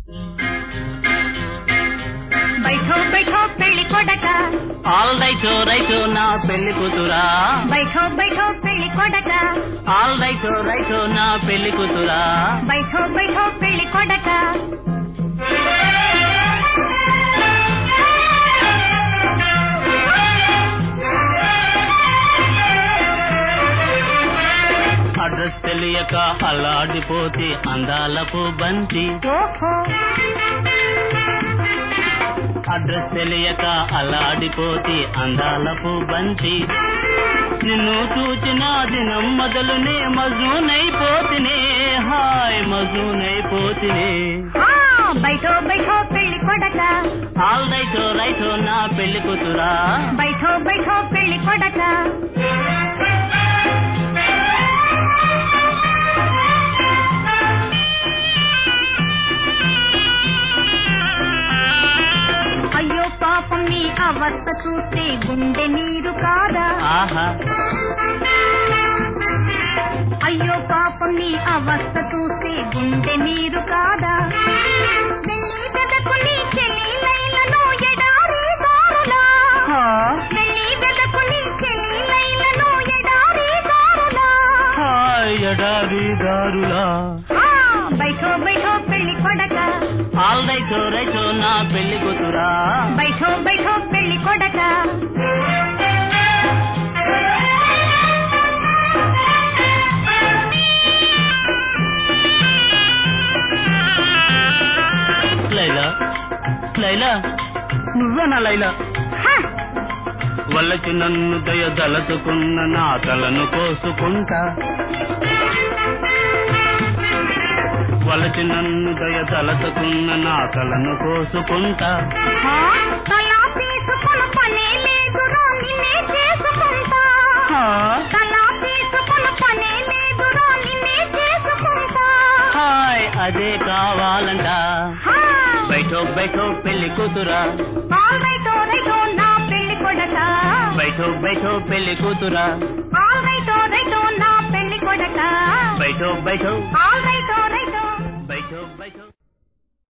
బైఠో బైఠో పెళ్లి కొడక ఆల్ రైటో రైటో నా పెళ్లి కూతురా బైఠో బైఠో పెళ్లి కొడక ఆల్ రైటో రైటో నా పెళ్లి కూతురా బైఠో బైఠో పెళ్లి కొడక అడ్రస్ తెలియక అల్లాడిపోతే అందాలపు బంతి ఓహో అడ్రస్ తెలియక అల్లాడిపోతే అందాలపు బంతి నిన్ను చూచిన దినం మొదలునే మజూనైపోతినే హాయ్ మజూనైపోతినే ఆ, బైఠో బైఠో పెళ్లి కొడక ఆల్ రైటో రైటో నా పెళ్లి కూతురా బైఠో బైఠో పెళ్లి కొడక అయ్యో పాపం నీ అవస్థ చూస్తే గుండె నీరు కాదా ఆహా అయ్యో పాపం నీ అవస్థ చూస్తే గుండె నీరు కాదా వెళ్ళి వెదకు నీ చెల్లి లైలను ఎడారి దారులా వెళ్ళి వెదకు నీ చెల్లి లైలను ఎడారి దారులా హాయ్ ఎడారి దారులా ఆ, బైఠో బైఠో పెళ్లి కొడక ఆల్ రైటో రైటో నా పెళ్లి కూతురా బైఠో బైఠో పెళ్లి కొడక లైలా లైలా నువ్వేనా లైలా హ, వల్లకి నన్ను దయ దలచుకున్న నా తలను కోసుకుంటా వలచి నన్ను దయ దలచుకున్న నా తలను కోసుకుంటా ఆ, తలా తీసుకున్న పనే లేదురా నిన్నే చేసుకుంటా హా, తలా తీసుకున్న పనే లేదురా నిన్నే చేసుకుంటా హాయ్ అదే కావాలంట హా, బయటో బయటో పెళ్లి కూతురా ఆల్ రైటో రైటో నా పెళ్లి కొడక బయటో బయటో పెళ్లి కూతురా ఆల్ రైటో రైటో నా పెళ్లి కొడక బయటో బయటో ఆల్ రైటో రైటో బయటో బయటో